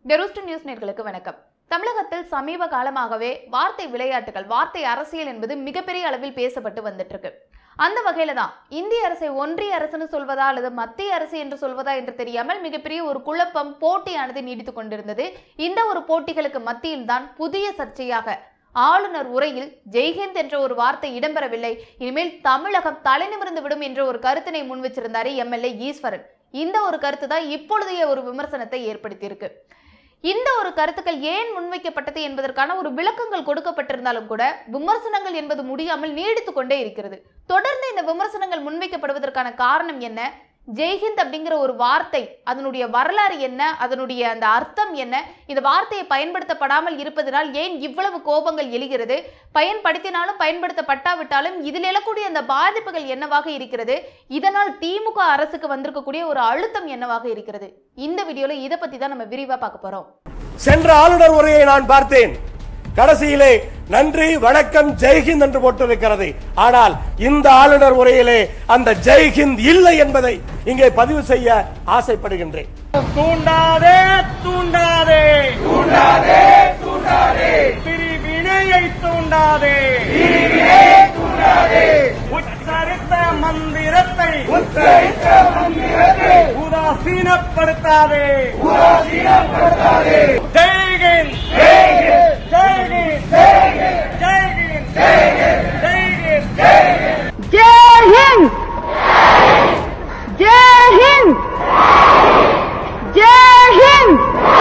டெரோஸ்ட் news நேர்களுக்கு வணக்கம் தமிழகத்தில் சமீப காலமாகவே வார்த்தை விளையாட்டுகள் வார்த்தை அரசியல் என்பது மிகப்பெரிய அளவில் பேசப்பட்டு வந்துட்டு இருக்கு அந்த வகையில தான் இந்திய அரசை ஒன்றிய அரசுன்னு சொல்வதா அல்லது மத்திய அரசு என்று சொல்வதா என்று தெரியாமல் மிகப்பெரிய ஒரு குழப்பம் போட்டியானது நீடித்துக் கொண்டிருந்தது இந்த ஒரு போட்டிகளுக்கு மத்தியில் தான் புதிய சர்ச்சையாக ஆளுநர் உரையில் ஜெய்ஹிந்த் என்ற ஒரு வார்த்தை இடம்பெறவில்லை இனிமேல் தமிழகம் தலைநிமிர்ந்து விடும் என்ற ஒரு கருத்தினை முன் வச்சிருந்தாரு எம்எல்ஏ ஈஸ்வரன் இந்த ஒரு கருத்து தான் இப்பொழுதைய ஒரு விமர்சனத்தை ஏற்படுத்தியிருக்கு இந்த ஒரு கருத்துக்கள் ஏன் முன்வைக்கப்பட்டது என்பதற்கான ஒரு விளக்கங்கள் கொடுக்கப்பட்டிருந்தாலும் கூட விமர்சனங்கள் என்பது முடியாமல் நீடித்து கொண்டே இருக்கிறது தொடர்ந்து இந்த விமர்சனங்கள் முன்வைக்கப்படுவதற்கான காரணம் என்ன ஜெய்ஹிந்த் அப்படிங்கிற ஒரு வார்த்தை அதனுடைய வரலாறு என்ன அதனுடைய அந்த அர்த்தம் என்ன இந்த வார்த்தையை பயன்படுத்தப்படாமல் இருப்பதனால் ஏன் இவ்வளவு கோபங்கள் எழுகிறது பயன்படுத்தினாலும் பயன்படுத்தப்பட்டாவிட்டாலும் இதில் எழக்கூடிய அந்த பாதிப்புகள் என்னவாக இருக்கிறது இதனால் திமுக அரசுக்கு வந்திருக்கக்கூடிய ஒரு அழுத்தம் என்னவாக இருக்கிறது இந்த வீடியோல இதை பத்தி தான் நம்ம விரிவா பார்க்க போறோம் சென்ற ஆளுநர் உரையை நான் பார்த்தேன் கடைசியிலே நன்றி வணக்கம் ஜெய்ஹிந்த் என்று போட்டிருக்கிறது ஆனால் இந்த ஆளுநர் உரையிலே அந்த ஜெய்ஹிந்த் இல்லை என்பதை இங்கே பதிவு செய்ய ஆசைப்படுகின்றேன் தூண்டாதே தூண்டாதே தூண்டாதே தூண்டாதே பிரிவினையை தூண்டாதே பிரிவினையை தூண்டாதே உச்சரித்த மந்திரத்தை உச்சரித்த மந்திரத்தை உதாசீனப்படுத்தாதே உதாசீனப்படுத்தாதே ஜெய்கின் ஜெய்கின் ஜெய்கின் ஜெய்கின் ஜெய்கின் ஜெய்கின் ஜெய்கின் जय हिंद जय हिंद जय हिंद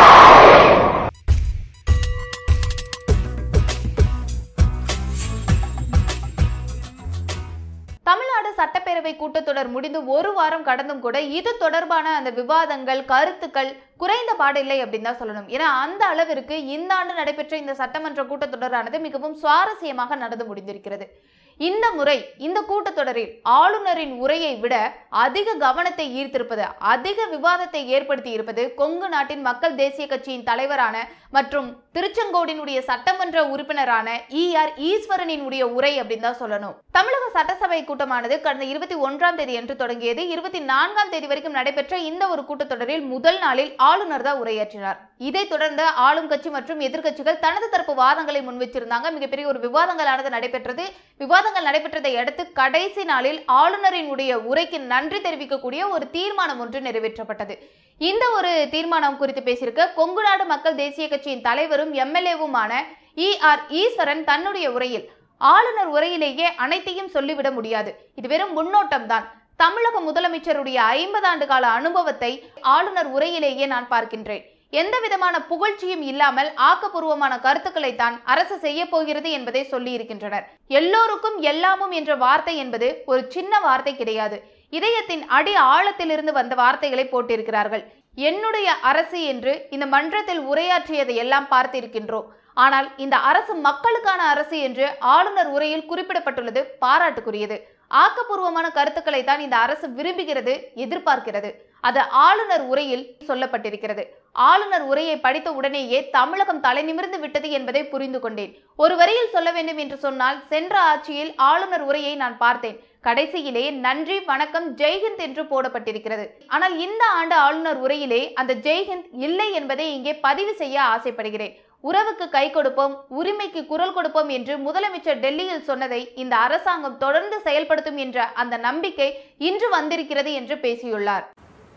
தமிழ்நாடு சட்டப்பேரவை கூட்டத்தொடர் முடிந்து ஒரு வாரம் கடந்தும் கூட இது தொடர்பான அந்த விவாதங்கள் கருத்துக்கள் குறைந்த பாடில்லை அப்படின்னு தான் சொல்லணும் ஏன்னா அந்த அளவிற்கு இந்த ஆண்டு நடைபெற்ற இந்த சட்டமன்ற கூட்டத்தொடரானது மிகவும் சுவாரஸ்யமாக நடந்து முடிந்திருக்கிறது இந்த முறை இந்த கூட்டத்தொடரில் ஆளுநரின் உரையை விட அதிக கவனத்தை ஈர்த்திருப்பது அதிக விவாதத்தை ஏற்படுத்தி இருப்பது கொங்கு நாட்டின் மக்கள் தேசிய கட்சியின் தலைவரான மற்றும் திருச்செங்கோடினுடைய சட்டமன்ற உறுப்பினரான இ ஆர் ஈஸ்வரனினுடைய உரை அப்படின்னு தான் சொல்லணும் தமிழக சட்டசபை கூட்டமானது கடந்த இருபத்தி ஒன்றாம் தேதி என்று தொடங்கியது இருபத்தி நான்காம் தேதி வரைக்கும் நடைபெற்ற இந்த ஒரு கூட்டத்தொடரில் முதல் நாளில் ஆளுநர் தான் உரையாற்றினார் இதைத் தொடர்ந்து ஆளும் கட்சி மற்றும் எதிர்க்கட்சிகள் தனது தரப்பு வாதங்களை முன்வச்சிருந்தாங்க மிகப்பெரிய ஒரு விவாதங்களானது நடைபெற்றது விவாதங்கள் நடைபெற்றதை அடுத்து கடைசி நாளில் ஆளுநரினுடைய உரைக்கு நன்றி தெரிவிக்கக்கூடிய ஒரு தீர்மானம் ஒன்று நிறைவேற்றப்பட்டது இந்த ஒரு தீர்மானம் குறித்து பேசியிருக்க கொங்குநாடு மக்கள் தேசிய கட்சியின் தலைவரும் எம்எல்ஏவுமான இ ஆர் ஈஸ்வரன் தன்னுடைய உரையில் ஆளுநர் உரையிலேயே அனைத்தையும் சொல்லிவிட முடியாது இது வெறும் முன்னோட்டம் தான் தமிழக முதலமைச்சருடைய ஐம்பது ஆண்டு கால அனுபவத்தை ஆளுநர் உரையிலேயே நான் பார்க்கின்றேன் எந்த விதமான புகழ்ச்சியும் இல்லாமல் ஆக்கப்பூர்வமான கருத்துக்களை தான் அரசு செய்ய போகிறது என்பதை சொல்லி இருக்கின்றனர் எல்லோருக்கும் எல்லாமும் என்ற வார்த்தை என்பது ஒரு சின்ன வார்த்தை கிடையாது இதயத்தின் அடி ஆழத்திலிருந்து வந்த வார்த்தைகளை போட்டிருக்கிறார்கள் என்னுடைய அரசு என்று இந்த மன்றத்தில் உரையாற்றியதை எல்லாம் பார்த்திருக்கின்றோம் ஆனால் இந்த அரசு மக்களுக்கான அரசு என்று ஆளுநர் உரையில் குறிப்பிடப்பட்டுள்ளது பாராட்டுக்குரியது ஆக்கப்பூர்வமான கருத்துக்களை தான் இந்த அரசு விரும்புகிறது எதிர்பார்க்கிறது அது ஆளுநர் உரையில் சொல்லப்பட்டிருக்கிறது ஆளுநர் உரையை படித்த உடனேயே தமிழகம் தலைநிமிர்ந்து விட்டது என்பதை புரிந்து கொண்டேன் ஒரு வரியில் சொல்ல வேண்டும் என்று சொன்னால் சென்ற ஆட்சியில் ஆளுநர் உரையை நான் பார்த்தேன் கடைசியிலே நன்றி வணக்கம் ஜெய்ஹிந்த் என்று போடப்பட்டிருக்கிறது ஆனால் இந்த ஆண்டு ஆளுநர் உரையிலே அந்த ஜெய்ஹிந்த் இல்லை என்பதை இங்கே பதிவு செய்ய ஆசைப்படுகிறேன் உறவுக்கு கை கொடுப்போம் உரிமைக்கு குரல் கொடுப்போம் என்று முதலமைச்சர் டெல்லியில் சொன்னதை இந்த அரசாங்கம் தொடர்ந்து செயல்படுத்தும் என்ற அந்த நம்பிக்கை இன்று வந்திருக்கிறது என்று பேசியுள்ளார்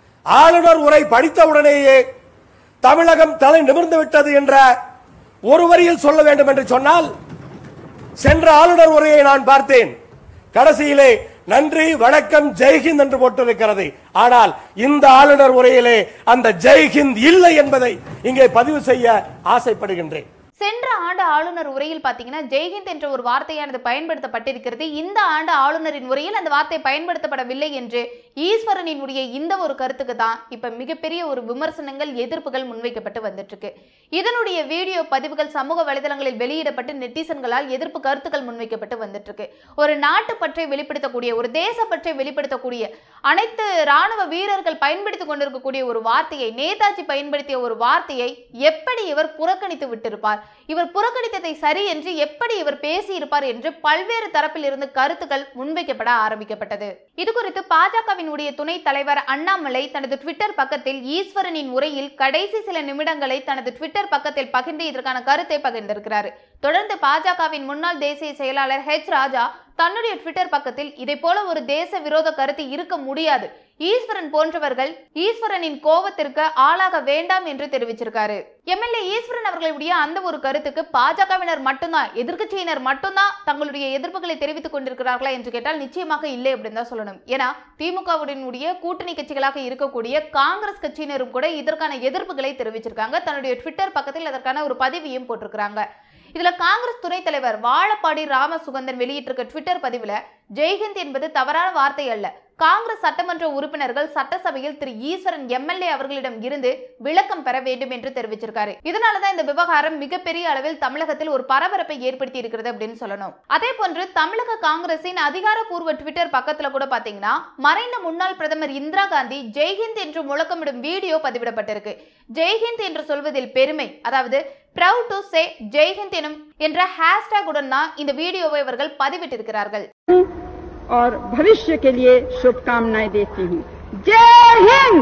ஆளுநர் உரை படித்தவுடனேயே தமிழகம் தலை நிமிர்ந்து விட்டது என்ற ஒரு வரியில் சொல்ல வேண்டும் என்று சொன்னால் சென்ற ஆளுநர் உரையை நான் பார்த்தேன் கடைசியிலே நன்றி வணக்கம் ஜெய்ஹிந்த் என்று போட்டிருக்கிறது ஆனால் இந்த ஆளுநர் உரையிலே அந்த ஜெய்ஹிந்த் இல்லை என்பதை இங்கே பதிவு செய்ய ஆசைப்படுகின்றேன் சென்ற ஆண்டு ஆளுநர் உரையில் பாத்தீங்கன்னா ஜெய்ஹிந்த் என்ற ஒரு வார்த்தையானது பயன்படுத்தப்பட்டிருக்கிறது இந்த ஆண்டு ஆளுநரின் உரையில் அந்த வார்த்தை பயன்படுத்தப்படவில்லை என்று ஈஸ்வரனினுடைய இந்த ஒரு கருத்துக்கு தான் இப்ப மிகப்பெரிய ஒரு விமர்சனங்கள் எதிர்ப்புகள் முன்வைக்கப்பட்டு வந்துட்டு இருக்கு இதனுடைய வீடியோ பதிவுகள் சமூக வலைதளங்களில் வெளியிடப்பட்டு நெட்டிசன்களால் எதிர்ப்பு கருத்துக்கள் முன்வைக்கப்பட்டு வந்துட்டு இருக்கு ஒரு நாட்டு பற்றை வெளிப்படுத்தக்கூடிய ஒரு தேச பற்றை வெளிப்படுத்தக்கூடிய அனைத்து ராணுவ வீரர்கள் பயன்படுத்திக் கொண்டிருக்கக்கூடிய ஒரு வார்த்தையை நேதாஜி பயன்படுத்திய ஒரு வார்த்தையை எப்படி இவர் புறக்கணித்து விட்டிருப்பார் இவர் புறக்கணித்ததை சரி என்று எப்படி இவர் பேசியிருப்பார் என்று பல்வேறு தரப்பில் இருந்து கருத்துக்கள் முன்வைக்கப்பட ஆரம்பிக்கப்பட்டது இது குறித்து பாஜகவினுடைய துணைத் தலைவர் அண்ணாமலை தனது ட்விட்டர் பக்கத்தில் ஈஸ்வரனின் உரையில் கடைசி சில நிமிடங்களை தனது ட்விட்டர் பக்கத்தில் பகிர்ந்து இதற்கான கருத்தை பகிர்ந்திருக்கிறார் தொடர்ந்து பாஜகவின் முன்னாள் தேசிய செயலாளர் ஹெச் ராஜா தன்னுடைய ட்விட்டர் பக்கத்தில் இதை போல ஒரு தேச விரோத கருத்து இருக்க முடியாது ஈஸ்வரன் போன்றவர்கள் ஈஸ்வரனின் கோபத்திற்கு ஆளாக வேண்டாம் என்று தெரிவிச்சிருக்காரு எம்எல்ஏ ஈஸ்வரன் அவர்களுடைய அந்த ஒரு கருத்துக்கு பாஜகவினர் மட்டும்தான் எதிர்க்கட்சியினர் மட்டும்தான் தங்களுடைய எதிர்ப்புகளை தெரிவித்துக் கொண்டிருக்கிறார்களா என்று கேட்டால் நிச்சயமாக இல்லை அப்படின்னு தான் சொல்லணும் ஏன்னா திமுகவுடனுடைய கூட்டணி கட்சிகளாக இருக்கக்கூடிய காங்கிரஸ் கட்சியினரும் கூட இதற்கான எதிர்ப்புகளை தெரிவிச்சிருக்காங்க தன்னுடைய ட்விட்டர் பக்கத்தில் அதற்கான ஒரு பதிவையும் போட்டிருக்கிறாங்க இதுல காங்கிரஸ் துணைத் தலைவர் வாழப்பாடி ராமசுகந்தன் வெளியிட்டிருக்க ட்விட்டர் பதிவுல ஜெய்ஹிந்த் என்பது தவறான வார்த்தை அல்ல காங்கிரஸ் சட்டமன்ற உறுப்பினர்கள் சட்டசபையில் திரு ஈஸ்வரன் எம்எல்ஏ அவர்களிடம் இருந்து விளக்கம் பெற வேண்டும் என்று தெரிவிச்சிருக்காரு இதனாலதான் இந்த விவகாரம் மிகப்பெரிய அளவில் தமிழகத்தில் ஒரு பரபரப்பை ஏற்படுத்தி இருக்கிறது அப்படின்னு சொல்லணும் அதே போன்று தமிழக காங்கிரசின் அதிகாரப்பூர்வ ட்விட்டர் பக்கத்துல கூட பாத்தீங்கன்னா மறைந்த முன்னாள் பிரதமர் இந்திரா காந்தி ஜெய்ஹிந்த் என்று முழக்கமிடும் வீடியோ பதிவிடப்பட்டிருக்கு ஜெய்ஹிந்த் என்று சொல்வதில் பெருமை அதாவது ப்ரவுட் டு சே ஜெய்ஹிந்த் எனும் என்ற ஹேஷ்டேக் உடன் தான் இந்த வீடியோவை இவர்கள் பதிவிட்டிருக்கிறார்கள் और भविष्य के लिए शुभकामनाएं देती हूँ जय हिंद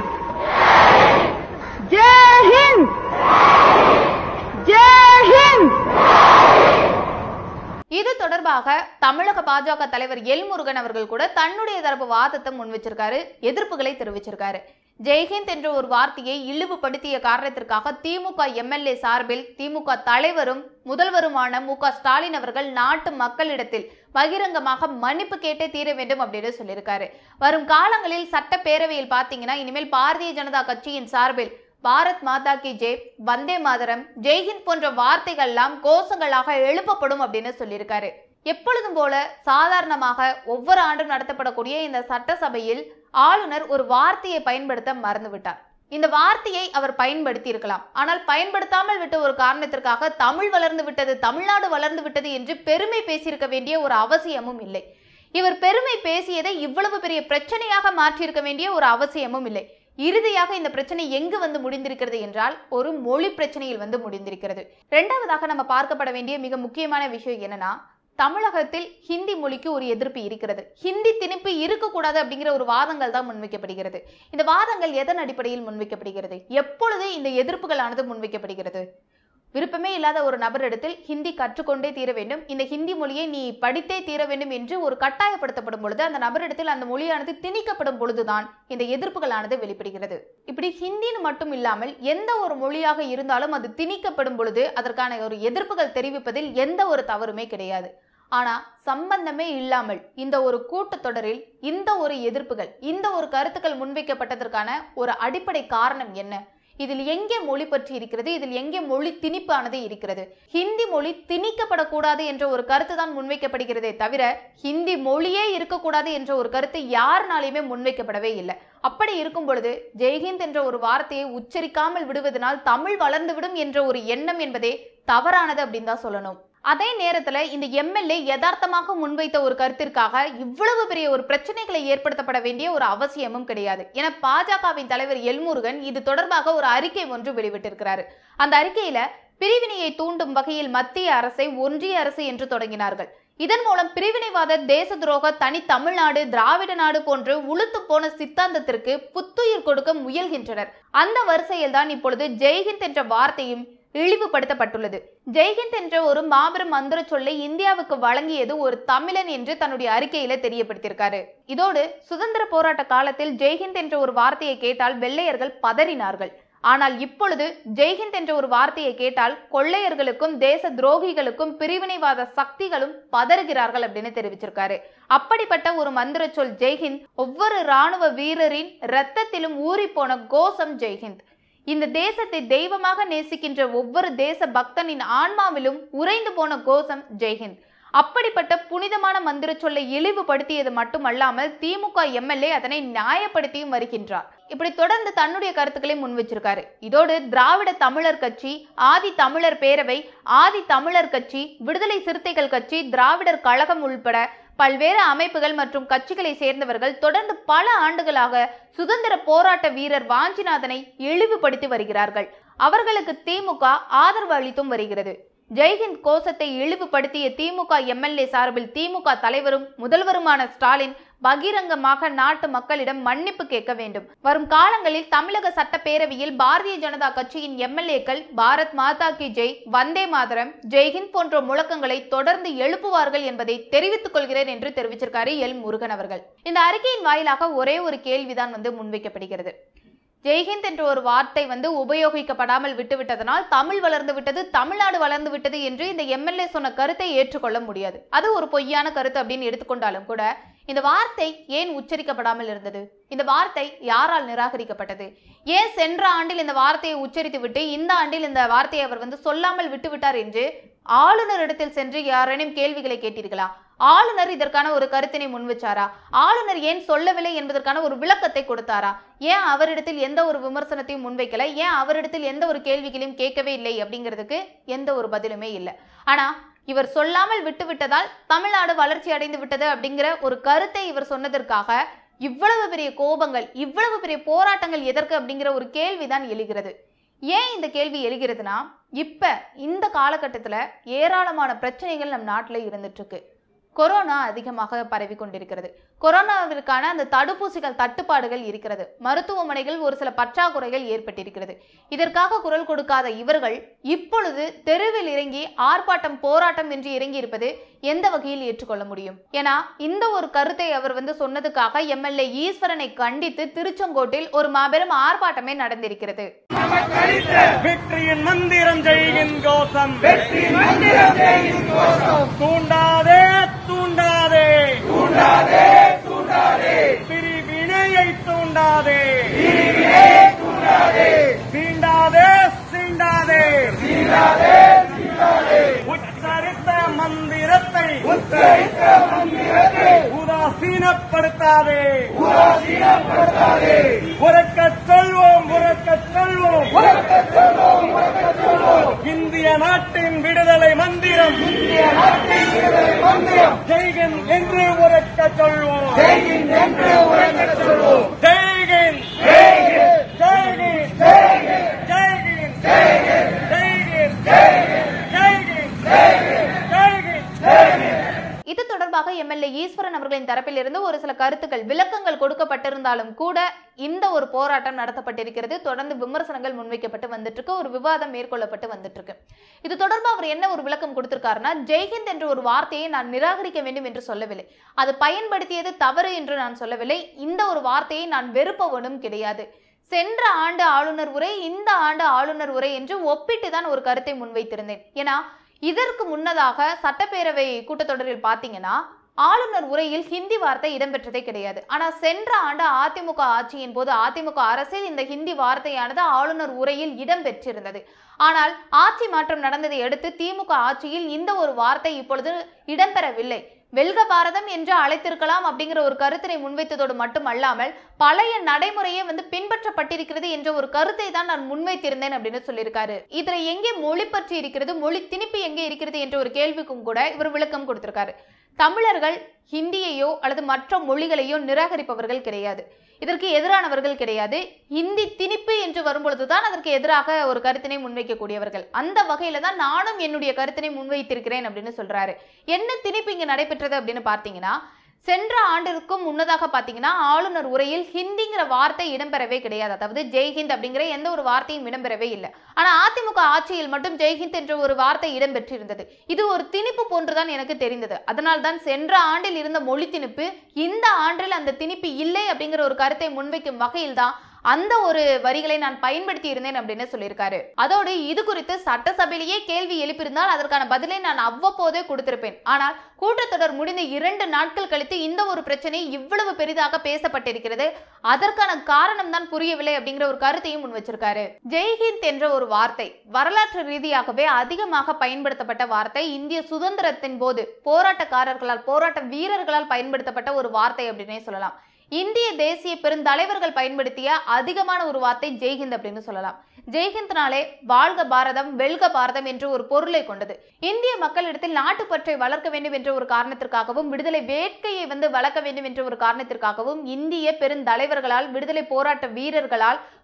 जय हिंद जय हिंद இது தொடர்பாக தமிழக பாஜக தலைவர் எல் முருகன் அவர்கள் கூட தன்னுடைய தரப்பு வாதத்தை முன் வச்சிருக்காரு எதிர்ப்புகளை தெரிவிச்சிருக்காரு ஜெய்ஹிந்த் என்ற ஒரு வார்த்தையை இழிவுபடுத்திய காரணத்திற்காக திமுக எம்எல்ஏ சார்பில் திமுக தலைவரும் முதல்வருமான மு க ஸ்டாலின் அவர்கள் நாட்டு மக்களிடத்தில் பகிரங்கமாக மன்னிப்பு கேட்டே தீர வேண்டும் அப்படின்னு சொல்லியிருக்காரு வரும் காலங்களில் சட்டப்பேரவையில் பார்த்தீங்கன்னா இனிமேல் பாரதிய ஜனதா கட்சியின் சார்பில் பாரத் மாதா கி ஜெய் வந்தே மாதரம் ஜெய்ஹிந்த் போன்ற வார்த்தைகள்லாம் கோஷங்களாக எழுப்பப்படும் அப்படின்னு சொல்லியிருக்காரு எப்பொழுதும் போல சாதாரணமாக ஒவ்வொரு ஆண்டும் நடத்தப்படக்கூடிய இந்த சட்டசபையில் ஆளுநர் ஒரு வார்த்தையை பயன்படுத்த மறந்துவிட்டார் இந்த வார்த்தையை அவர் பயன்படுத்தி இருக்கலாம் ஆனால் பயன்படுத்தாமல் விட்ட ஒரு காரணத்திற்காக தமிழ் வளர்ந்து விட்டது தமிழ்நாடு வளர்ந்து விட்டது என்று பெருமை பேசியிருக்க வேண்டிய ஒரு அவசியமும் இல்லை இவர் பெருமை பேசியதை இவ்வளவு பெரிய பிரச்சனையாக மாற்றியிருக்க வேண்டிய ஒரு அவசியமும் இல்லை இறுதியாக இந்த பிரச்சனை எங்கு வந்து முடிந்திருக்கிறது என்றால் ஒரு மொழி பிரச்சனையில் வந்து முடிந்திருக்கிறது இரண்டாவதாக நம்ம பார்க்கப்பட வேண்டிய மிக முக்கியமான விஷயம் என்னன்னா தமிழகத்தில் ஹிந்தி மொழிக்கு ஒரு எதிர்ப்பு இருக்கிறது ஹிந்தி திணிப்பு இருக்கக்கூடாது அப்படிங்கிற ஒரு வாதங்கள் தான் முன்வைக்கப்படுகிறது இந்த வாதங்கள் எதன் அடிப்படையில் முன்வைக்கப்படுகிறது எப்பொழுது இந்த எதிர்ப்புகளானது முன்வைக்கப்படுகிறது விருப்பமே இல்லாத ஒரு நபரிடத்தில் ஹிந்தி கற்றுக்கொண்டே தீர வேண்டும் இந்த ஹிந்தி மொழியை நீ படித்தே தீர வேண்டும் என்று ஒரு கட்டாயப்படுத்தப்படும் பொழுது அந்த நபரிடத்தில் அந்த மொழியானது திணிக்கப்படும் பொழுதுதான் இந்த எதிர்ப்புகளானது வெளிப்படுகிறது இப்படி ஹிந்தின்னு மட்டும் இல்லாமல் எந்த ஒரு மொழியாக இருந்தாலும் அது திணிக்கப்படும் பொழுது அதற்கான ஒரு எதிர்ப்புகள் தெரிவிப்பதில் எந்த ஒரு தவறுமே கிடையாது ஆனா சம்பந்தமே இல்லாமல் இந்த ஒரு கூட்டத்தொடரில் இந்த ஒரு எதிர்ப்புகள் இந்த ஒரு கருத்துக்கள் முன்வைக்கப்பட்டதற்கான ஒரு அடிப்படை காரணம் என்ன இதில் எங்கே மொழி பற்றி இருக்கிறது இதில் எங்கே மொழி திணிப்பானது இருக்கிறது ஹிந்தி மொழி திணிக்கப்படக்கூடாது என்ற ஒரு கருத்து தான் முன்வைக்கப்படுகிறதே தவிர ஹிந்தி மொழியே இருக்கக்கூடாது என்ற ஒரு கருத்து யாருனாலையுமே முன்வைக்கப்படவே இல்லை அப்படி இருக்கும் பொழுது ஜெய்ஹிந்த் என்ற ஒரு வார்த்தையை உச்சரிக்காமல் விடுவதனால் தமிழ் வளர்ந்துவிடும் என்ற ஒரு எண்ணம் என்பதே தவறானது அப்படின்னு தான் சொல்லணும் அதே நேரத்துல இந்த எம்எல்ஏ யதார்த்தமாக முன்வைத்த ஒரு கருத்திற்காக இவ்வளவு பெரிய ஒரு பிரச்சனைகளை ஏற்படுத்தப்பட வேண்டிய ஒரு அவசியமும் கிடையாது என பாஜகவின் தலைவர் எல்முருகன் இது தொடர்பாக ஒரு அறிக்கை ஒன்று வெளிவிட்டிருக்கிறாரு அந்த அறிக்கையில பிரிவினையை தூண்டும் வகையில் மத்திய அரசை ஒன்றிய அரசு என்று தொடங்கினார்கள் இதன் மூலம் பிரிவினைவாத தேச துரோக தனி தமிழ்நாடு திராவிட நாடு போன்று உளுத்து போன சித்தாந்தத்திற்கு புத்துயிர் கொடுக்க முயல்கின்றனர் அந்த வரிசையில் தான் இப்பொழுது ஜெய்ஹிந்த் என்ற வார்த்தையும் இழிவுபடுத்தப்பட்டுள்ளது ஜெய்ஹிந்த் என்ற ஒரு மாபெரும் மந்திர சொல்லை இந்தியாவுக்கு வழங்கியது ஒரு தமிழன் என்று தன்னுடைய அறிக்கையில தெரியப்படுத்தியிருக்காரு இதோடு சுதந்திர போராட்ட காலத்தில் ஜெய்ஹிந்த் என்ற ஒரு வார்த்தையை கேட்டால் வெள்ளையர்கள் பதறினார்கள் ஆனால் இப்பொழுது ஜெய்ஹிந்த் என்ற ஒரு வார்த்தையை கேட்டால் கொள்ளையர்களுக்கும் தேச துரோகிகளுக்கும் பிரிவினைவாத சக்திகளும் பதறுகிறார்கள் அப்படின்னு தெரிவிச்சிருக்காரு அப்படிப்பட்ட ஒரு மந்திர சொல் ஜெய்ஹிந்த் ஒவ்வொரு ராணுவ வீரரின் இரத்தத்திலும் ஊறிப்போன கோஷம் ஜெய்ஹிந்த் இந்த தேசத்தை தெய்வமாக நேசிக்கின்ற ஒவ்வொரு தேச பக்தனின் ஆன்மாவிலும் உறைந்து போன கோஷம் ஜெய்ஹிந்த் அப்படிப்பட்ட புனிதமான மந்திர சொல்லை இழிவுபடுத்தியது மட்டுமல்லாமல் திமுக எம்எல்ஏ அதனை நியாயப்படுத்தியும் வருகின்றார் இப்படி தொடர்ந்து தன்னுடைய கருத்துக்களை முன் வச்சிருக்காரு இதோடு திராவிட தமிழர் கட்சி ஆதி தமிழர் பேரவை ஆதி தமிழர் கட்சி விடுதலை சிறுத்தைகள் கட்சி திராவிடர் கழகம் உள்பட பல்வேறு அமைப்புகள் மற்றும் கட்சிகளை சேர்ந்தவர்கள் தொடர்ந்து பல ஆண்டுகளாக சுதந்திர போராட்ட வீரர் வாஞ்சிநாதனை இழிவுபடுத்தி வருகிறார்கள் அவர்களுக்கு திமுக ஆதரவு அளித்தும் வருகிறது ஜெய்ஹிந்த் கோஷத்தை இழிவுபடுத்திய திமுக எம்எல்ஏ சார்பில் திமுக தலைவரும் முதல்வருமான ஸ்டாலின் பகிரங்கமாக நாட்டு மக்களிடம் மன்னிப்பு கேட்க வேண்டும் வரும் காலங்களில் தமிழக சட்டப்பேரவையில் பாரதிய ஜனதா கட்சியின் எம்எல்ஏக்கள் பாரத் மாதா கி ஜெய் வந்தே மாதரம் ஜெய்ஹிந்த் போன்ற முழக்கங்களை தொடர்ந்து எழுப்புவார்கள் என்பதை தெரிவித்துக் கொள்கிறேன் என்று தெரிவிச்சிருக்காரு எல் முருகன் அவர்கள் இந்த அறிக்கையின் வாயிலாக ஒரே ஒரு கேள்விதான் வந்து முன்வைக்கப்படுகிறது ஜெய்ஹிந்த் என்ற ஒரு வார்த்தை வந்து உபயோகிக்கப்படாமல் விட்டுவிட்டதனால் தமிழ் வளர்ந்து விட்டது தமிழ்நாடு வளர்ந்து விட்டது என்று இந்த எம்எல்ஏ சொன்ன கருத்தை ஏற்றுக்கொள்ள முடியாது அது ஒரு பொய்யான கருத்து அப்படின்னு எடுத்துக்கொண்டாலும் கூட இந்த வார்த்தை ஏன் உச்சரிக்கப்படாமல் இருந்தது இந்த வார்த்தை யாரால் நிராகரிக்கப்பட்டது ஏன் சென்ற ஆண்டில் இந்த வார்த்தையை உச்சரித்து விட்டு இந்த ஆண்டில் இந்த வார்த்தையை அவர் வந்து சொல்லாமல் விட்டுவிட்டார் என்று ஆளுநரிடத்தில் சென்று யாரேனும் கேள்விகளை கேட்டீர்களா ஆளுநர் இதற்கான ஒரு கருத்தினை முன்வச்சாரா ஆளுநர் ஏன் சொல்லவில்லை என்பதற்கான ஒரு விளக்கத்தை கொடுத்தாரா ஏன் அவரிடத்தில் எந்த ஒரு விமர்சனத்தையும் முன்வைக்கல ஏன் அவரிடத்தில் எந்த ஒரு கேள்விகளையும் கேட்கவே இல்லை அப்படிங்கிறதுக்கு எந்த ஒரு பதிலுமே இல்லை ஆனா இவர் சொல்லாமல் விட்டுவிட்டதால் தமிழ்நாடு வளர்ச்சி அடைந்து விட்டது அப்படிங்கிற ஒரு கருத்தை இவர் சொன்னதற்காக இவ்வளவு பெரிய கோபங்கள் இவ்வளவு பெரிய போராட்டங்கள் எதற்கு அப்படிங்கிற ஒரு கேள்விதான் எழுகிறது ஏன் இந்த கேள்வி எழுகிறதுனா இப்ப இந்த காலகட்டத்துல ஏராளமான பிரச்சனைகள் நம் நாட்டுல இருந்துட்டு இருக்கு கொரோனா அதிகமாக பரவி கொண்டிருக்கிறது கொரோனாவிற்கான அந்த தடுப்பூசிகள் தட்டுப்பாடுகள் இருக்கிறது மருத்துவமனைகள் ஒரு சில பற்றாக்குறைகள் ஏற்பட்டிருக்கிறது இதற்காக குரல் கொடுக்காத இவர்கள் இப்பொழுது தெருவில் இறங்கி ஆர்ப்பாட்டம் போராட்டம் என்று இறங்கி இருப்பது எந்த வகையில் ஏற்றுக்கொள்ள முடியும் ஏன்னா இந்த ஒரு கருத்தை அவர் வந்து சொன்னதுக்காக எம்எல்ஏ ஈஸ்வரனை கண்டித்து திருச்செங்கோட்டில் ஒரு மாபெரும் ஆர்ப்பாட்டமே நடந்திருக்கிறது வெற்றியின் மந்திரம் ஜெய்கின் கோஷம் வெற்றியின் மந்திரம் ஜெய்கின் கோஷம் தூண்டாதே தூண்டாதே தூண்டாதே தூண்டாதே பிரிவினையை தூண்டாதே பிரிவினை தூண்டாதே சீண்டாதே சீண்டாதே சீண்டாதே சீண்டாதே உச்சரித்த மந்திரத்தை உச்சரித்த மந்திரத்தை உதாசீனப்படுத்தாதே உதாசீனப்படுத்தாதே உறக்கச் சொல்வோம் உறக்கச் சொல்வோம் உறக்கச் சொல்வோம் உறக்கச் சொல்வோம் இந்திய நாட்டின் விடுதலை மந்திரம் இந்திய நாட்டின் விடுதலை மந்திரம் ஜெய்கின் என்று உறக்கச் சொல்வோம் ஜெய்கின் என்று உறக்கச் சொல்வோம் ஜெய்கின் ஜெய்கின் ஜெய்கின் ஜெய்கின் ஜெய்கின் ஜெய்கின் ஜெய்கின் ஜெய்கின் ஜெய்கின் ஜெய்கின் ஜெய்கின் இது தொடர்பாக எம்எல்ஏ ஈஸ்வரன் அவர்களின் தரப்பிலிருந்து ஒரு சில கருத்துக்கள் விளக்கங்கள் கொடுக்கப்பட்டிருந்தாலும் கூட இந்த ஒரு போராட்டம் நடத்தப்பட்டிருக்கிறது தொடர்ந்து விமர்சனங்கள் முன்வைக்கப்பட்டு வந்துட்டு இருக்கு ஒரு விவாதம் மேற்கொள்ளப்பட்டு வந்துட்டு இருக்கு இது தொடர்பாக அவர் என்ன ஒரு விளக்கம் கொடுத்திருக்காருன்னா ஜெய்ஹிந்த் என்ற ஒரு வார்த்தையை நான் நிராகரிக்க வேண்டும் என்று சொல்லவில்லை அது பயன்படுத்தியது தவறு என்று நான் சொல்லவில்லை இந்த ஒரு வார்த்தையை நான் வெறுப்பவனும் கிடையாது சென்ற ஆண்டு ஆளுநர் உரை இந்த ஆண்டு ஆளுநர் உரை என்று ஒப்பிட்டு தான் ஒரு கருத்தை முன்வைத்திருந்தேன் ஏன்னா இதற்கு முன்னதாக சட்டப்பேரவை கூட்டத்தொடரில் பார்த்தீங்கன்னா ஆளுநர் உரையில் ஹிந்தி வார்த்தை இடம்பெற்றதே கிடையாது ஆனா சென்ற ஆண்டு அதிமுக ஆட்சியின் போது அதிமுக அரசில் இந்த ஹிந்தி வார்த்தையானது ஆளுநர் உரையில் இடம்பெற்றிருந்தது ஆனால் ஆட்சி மாற்றம் நடந்ததை அடுத்து திமுக ஆட்சியில் இந்த ஒரு வார்த்தை இப்பொழுது இடம்பெறவில்லை வெல்க பாரதம் என்று அழைத்திருக்கலாம் அப்படிங்கிற ஒரு கருத்தினை முன்வைத்ததோடு மட்டுமல்லாமல் பழைய நடைமுறையே வந்து பின்பற்றப்பட்டிருக்கிறது என்ற ஒரு கருத்தை தான் நான் முன்வைத்திருந்தேன் அப்படின்னு சொல்லியிருக்காரு இதுல எங்கே மொழி பற்றி இருக்கிறது மொழி திணிப்பு எங்கே இருக்கிறது என்ற ஒரு கேள்விக்கும் கூட இவர் விளக்கம் கொடுத்திருக்காரு தமிழர்கள் ஹிந்தியையோ அல்லது மற்ற மொழிகளையோ நிராகரிப்பவர்கள் கிடையாது இதற்கு எதிரானவர்கள் கிடையாது ஹிந்தி திணிப்பு என்று வரும்பொழுதுதான் அதற்கு எதிராக ஒரு கருத்தினை முன்வைக்கக்கூடியவர்கள் அந்த வகையில தான் நானும் என்னுடைய கருத்தினை முன்வைத்திருக்கிறேன் அப்படின்னு சொல்றாரு என்ன திணிப்பு இங்க நடைபெற்றது அப்படின்னு பார்த்தீங்கன்னா சென்ற ஆண்டிற்கும் முன்னதாக பார்த்தீங்கன்னா ஆளுநர் உரையில் ஹிந்திங்கிற வார்த்தை இடம்பெறவே கிடையாது அதாவது ஜெய்ஹிந்த் அப்படிங்கிற எந்த ஒரு வார்த்தையும் இடம்பெறவே இல்லை ஆனா அதிமுக ஆட்சியில் மட்டும் ஜெய்ஹிந்த் என்ற ஒரு வார்த்தை இடம்பெற்றிருந்தது இது ஒரு திணிப்பு போன்றுதான் எனக்கு தெரிந்தது அதனால் தான் சென்ற ஆண்டில் இருந்த மொழி திணிப்பு இந்த ஆண்டில் அந்த திணிப்பு இல்லை அப்படிங்கிற ஒரு கருத்தை முன்வைக்கும் வகையில் தான் அந்த ஒரு வரிகளை நான் பயன்படுத்தி இருந்தேன் அப்படின்னு சொல்லியிருக்காரு அதோடு இது குறித்து சட்டசபையிலேயே கேள்வி எழுப்பியிருந்தால் அதற்கான பதிலை நான் அவ்வப்போதே கொடுத்திருப்பேன் ஆனால் கூட்டத்தொடர் முடிந்த இரண்டு நாட்கள் கழித்து இந்த ஒரு பிரச்சனை இவ்வளவு பெரிதாக பேசப்பட்டிருக்கிறது அதற்கான காரணம் தான் புரியவில்லை அப்படிங்கிற ஒரு கருத்தையும் முன் வச்சிருக்காரு ஜெய்ஹிந்த் என்ற ஒரு வார்த்தை வரலாற்று ரீதியாகவே அதிகமாக பயன்படுத்தப்பட்ட வார்த்தை இந்திய சுதந்திரத்தின் போது போராட்டக்காரர்களால் போராட்ட வீரர்களால் பயன்படுத்தப்பட்ட ஒரு வார்த்தை அப்படின்னே சொல்லலாம் இந்திய தேசிய பெருந்தலைவர்கள் பயன்படுத்திய அதிகமான ஒரு வார்த்தை ஜெய்ஹிந்த் அப்படின்னு சொல்லலாம் ஜெய்ஹிந்த்னாலே வாழ்க பாரதம் வெல்க பாரதம் என்ற ஒரு பொருளை கொண்டது இந்திய மக்களிடத்தில் நாட்டுப்பற்றை வளர்க்க வேண்டும் என்ற ஒரு காரணத்திற்காகவும் விடுதலை வேட்கையை வந்து வளர்க்க வேண்டும் என்ற ஒரு காரணத்திற்காகவும் இந்திய பெருந்தலைவர்களால் விடுதலை போராட்ட வீரர்களால்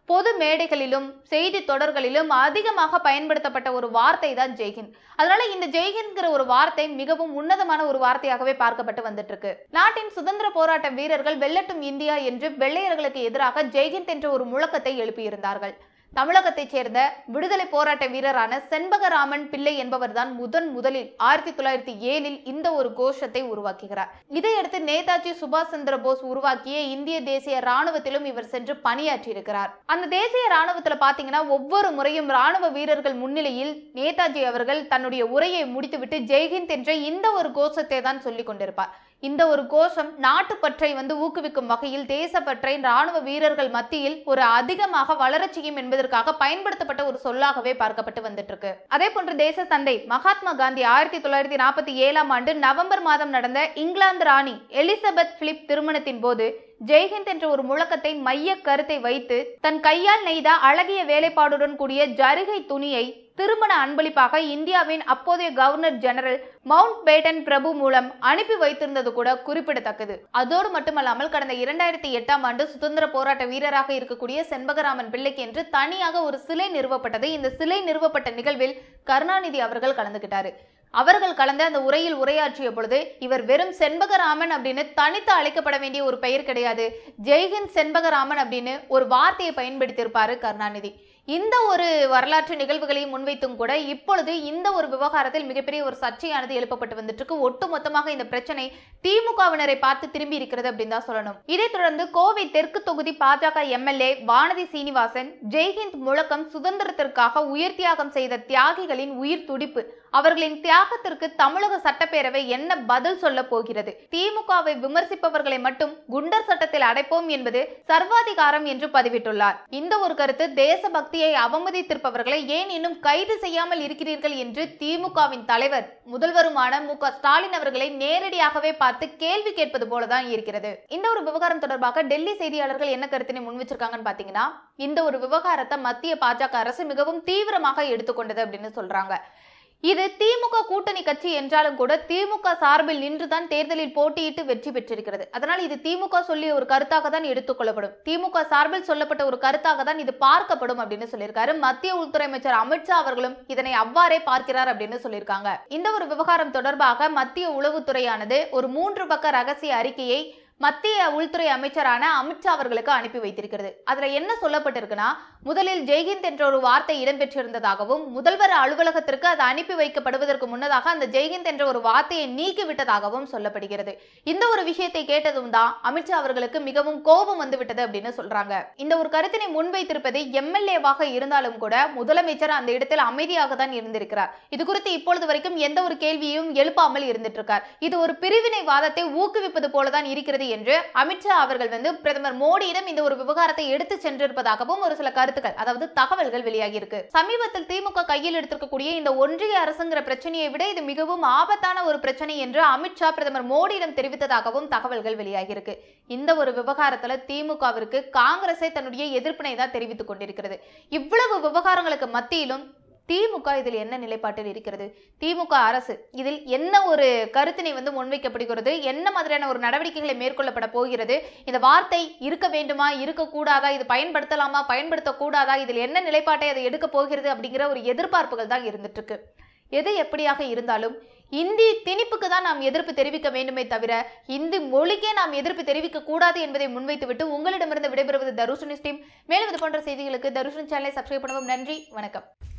பொது மேடைகளிலும் செய்தி தொடர்களிலும் அதிகமாக பயன்படுத்தப்பட்ட ஒரு வார்த்தை தான் ஜெய்ஹிந்த் அதனால இந்த ஜெய்ஹிந்த்ங்கிற ஒரு வார்த்தை மிகவும் உன்னதமான ஒரு வார்த்தையாகவே பார்க்கப்பட்டு வந்துட்டு இருக்கு நாட்டின் சுதந்திர போராட்ட வீரர்கள் வெல்லட்டும் இந்தியா என்று வெள்ளையர்களுக்கு எதிராக ஜெய்ஹிந்த் என்ற ஒரு முழக்கத்தை எழுப்பியிருந்தார்கள் தமிழகத்தைச் சேர்ந்த விடுதலை போராட்ட வீரரான செண்பகராமன் பிள்ளை என்பவர்தான் முதன் முதலில் ஆயிரத்தி தொள்ளாயிரத்தி ஏழில் இந்த ஒரு கோஷத்தை உருவாக்குகிறார் இதையடுத்து நேதாஜி சுபாஷ் சந்திர போஸ் உருவாக்கிய இந்திய தேசிய ராணுவத்திலும் இவர் சென்று பணியாற்றியிருக்கிறார் அந்த தேசிய ராணுவத்துல பாத்தீங்கன்னா ஒவ்வொரு முறையும் ராணுவ வீரர்கள் முன்னிலையில் நேதாஜி அவர்கள் தன்னுடைய உரையை முடித்துவிட்டு ஜெய்ஹிந்த் என்ற இந்த ஒரு கோஷத்தை தான் சொல்லிக் கொண்டிருப்பார் இந்த ஒரு கோஷம் நாட்டுப்பற்றை வந்து ஊக்குவிக்கும் வகையில் தேசப்பற்றை ராணுவ வீரர்கள் மத்தியில் ஒரு அதிகமாக வளரச் செய்யும் என்பதற்காக பயன்படுத்தப்பட்ட ஒரு சொல்லாகவே பார்க்கப்பட்டு வந்துட்டு இருக்கு அதே போன்று தேச தந்தை மகாத்மா காந்தி ஆயிரத்தி தொள்ளாயிரத்தி நாற்பத்தி ஏழாம் ஆண்டு நவம்பர் மாதம் நடந்த இங்கிலாந்து ராணி எலிசபெத் பிலிப் திருமணத்தின் போது ஜெய்ஹிந்த் என்ற ஒரு முழக்கத்தை மைய கருத்தை வைத்து தன் கையால் நெய்த அழகிய வேலைப்பாடுடன் கூடிய ஜரிகை துணியை திருமண அன்பளிப்பாக இந்தியாவின் அப்போதைய கவர்னர் ஜெனரல் மவுண்ட் பேட்டன் பிரபு மூலம் அனுப்பி வைத்திருந்தது கூட குறிப்பிடத்தக்கது அதோடு மட்டுமல்லாமல் கடந்த இரண்டாயிரத்தி எட்டாம் ஆண்டு சுதந்திர போராட்ட வீரராக இருக்கக்கூடிய செண்பகராமன் பிள்ளைக்கு என்று தனியாக ஒரு சிலை நிறுவப்பட்டது இந்த சிலை நிறுவப்பட்ட நிகழ்வில் கருணாநிதி அவர்கள் கலந்துகிட்டாரு அவர்கள் கலந்த அந்த உரையில் உரையாற்றிய பொழுது இவர் வெறும் செண்பகராமன் அப்படின்னு தனித்து அழைக்கப்பட வேண்டிய ஒரு பெயர் கிடையாது ஜெய்ஹிந்த் செண்பகராமன் அப்படின்னு ஒரு வார்த்தையை பயன்படுத்தியிருப்பாரு கருணாநிதி இந்த ஒரு வரலாற்று நிகழ்வுகளையும் முன்வைத்தும் கூட இப்பொழுது இந்த ஒரு விவகாரத்தில் மிகப்பெரிய ஒரு சர்ச்சையானது எழுப்பப்பட்டு வந்துட்டு இருக்கு ஒட்டு மொத்தமாக இந்த பிரச்சனை திமுகவினரை பார்த்து திரும்பி இருக்கிறது அப்படின்னு தான் சொல்லணும் இதைத் தொடர்ந்து கோவை தெற்கு தொகுதி பாஜக எம்எல்ஏ வானதி சீனிவாசன் ஜெய்ஹிந்த் முழக்கம் சுதந்திரத்திற்காக உயிர் தியாகம் செய்த தியாகிகளின் உயிர் துடிப்பு அவர்களின் தியாகத்திற்கு தமிழக சட்டப்பேரவை என்ன பதில் சொல்ல போகிறது திமுகவை விமர்சிப்பவர்களை மட்டும் குண்டர் சட்டத்தில் அடைப்போம் என்பது சர்வாதிகாரம் என்று பதிவிட்டுள்ளார் இந்த ஒரு கருத்து தேசபக்தியை அவமதித்திருப்பவர்களை ஏன் இன்னும் கைது செய்யாமல் இருக்கிறீர்கள் என்று திமுகவின் தலைவர் முதல்வருமான மு க ஸ்டாலின் அவர்களை நேரடியாகவே பார்த்து கேள்வி கேட்பது போலதான் இருக்கிறது இந்த ஒரு விவகாரம் தொடர்பாக டெல்லி செய்தியாளர்கள் என்ன கருத்தினை முன் வச்சிருக்காங்கன்னு பாத்தீங்கன்னா இந்த ஒரு விவகாரத்தை மத்திய பாஜக அரசு மிகவும் தீவிரமாக எடுத்துக்கொண்டது அப்படின்னு சொல்றாங்க இது திமுக கூட்டணி கட்சி என்றாலும் கூட திமுக சார்பில் நின்றுதான் தேர்தலில் போட்டியிட்டு வெற்றி பெற்றிருக்கிறது அதனால் இது திமுக சொல்லிய ஒரு கருத்தாக தான் எடுத்துக்கொள்ளப்படும் திமுக சார்பில் சொல்லப்பட்ட ஒரு கருத்தாக தான் இது பார்க்கப்படும் அப்படின்னு சொல்லியிருக்காரு மத்திய உள்துறை அமைச்சர் அமித்ஷா அவர்களும் இதனை அவ்வாறே பார்க்கிறார் அப்படின்னு சொல்லியிருக்காங்க இந்த ஒரு விவகாரம் தொடர்பாக மத்திய உளவுத்துறையானது ஒரு மூன்று பக்க ரகசிய அறிக்கையை மத்திய உள்துறை அமைச்சரான அமித்ஷா அவர்களுக்கு அனுப்பி வைத்திருக்கிறது அதுல என்ன சொல்லப்பட்டிருக்குன்னா முதலில் ஜெய்ஹிந்த் என்ற ஒரு வார்த்தை இடம்பெற்றிருந்ததாகவும் முதல்வர் அலுவலகத்திற்கு அது அனுப்பி வைக்கப்படுவதற்கு முன்னதாக அந்த ஜெய்ஹிந்த் என்ற ஒரு வார்த்தையை நீக்கி விட்டதாகவும் சொல்லப்படுகிறது இந்த ஒரு விஷயத்தை கேட்டதும் தான் அமித்ஷா அவர்களுக்கு மிகவும் கோபம் வந்து விட்டது அப்படின்னு சொல்றாங்க இந்த ஒரு கருத்தினை முன்வைத்திருப்பது எம்எல்ஏவாக இருந்தாலும் கூட முதலமைச்சர் அந்த இடத்தில் அமைதியாக தான் இருந்திருக்கிறார் இது குறித்து இப்பொழுது வரைக்கும் எந்த ஒரு கேள்வியையும் எழுப்பாமல் இருந்துட்டு இருக்கார் இது ஒரு பிரிவினைவாதத்தை ஊக்குவிப்பது போலதான் இருக்கிறது என்று அமித்ஷா அவர்கள் வந்து பிரதமர் மோடியிடம் இந்த ஒரு விவகாரத்தை எடுத்து சென்றிருப்பதாகவும் ஒரு சில கருத்துக்கள் அதாவது தகவல்கள் வெளியாகி இருக்கு சமீபத்தில் திமுக கையில் எடுத்திருக்கக்கூடிய இந்த ஒன்றிய அரசுங்கிற பிரச்சனையை விட இது மிகவும் ஆபத்தான ஒரு பிரச்சனை என்று அமித்ஷா பிரதமர் மோடியிடம் தெரிவித்ததாகவும் தகவல்கள் வெளியாகி இருக்கு இந்த ஒரு விவகாரத்துல திமுகவிற்கு காங்கிரஸே தன்னுடைய எதிர்ப்பினை தான் தெரிவித்துக் கொண்டிருக்கிறது இவ்வளவு விவகாரங்களுக்கு மத்தியிலும் திமுக இதில் என்ன நிலைப்பாட்டில் இருக்கிறது திமுக அரசு இதில் என்ன ஒரு கருத்தினை வந்து முன்வைக்கப்படுகிறது என்ன மாதிரியான ஒரு நடவடிக்கைகளை மேற்கொள்ளப்பட போகிறது இந்த வார்த்தை இருக்க வேண்டுமா இருக்கக்கூடாதா இது பயன்படுத்தலாமா பயன்படுத்தக்கூடாதா இதில் என்ன நிலைப்பாட்டை அது எடுக்க போகிறது அப்படிங்கிற ஒரு எதிர்பார்ப்புகள் தான் இருந்துட்டு இருக்கு எது எப்படியாக இருந்தாலும் இந்தி திணிப்புக்கு தான் நாம் எதிர்ப்பு தெரிவிக்க வேண்டுமே தவிர இந்தி மொழிக்கே நாம் எதிர்ப்பு தெரிவிக்க கூடாது என்பதை முன்வைத்துவிட்டு உங்களிடமிருந்து விடைபெறுவது தருஷன் டீம் மேலும் இது போன்ற செய்திகளுக்கு தருஷன் சேனலை சப்ஸ்கிரைப் பண்ணவும் நன்றி வணக்கம்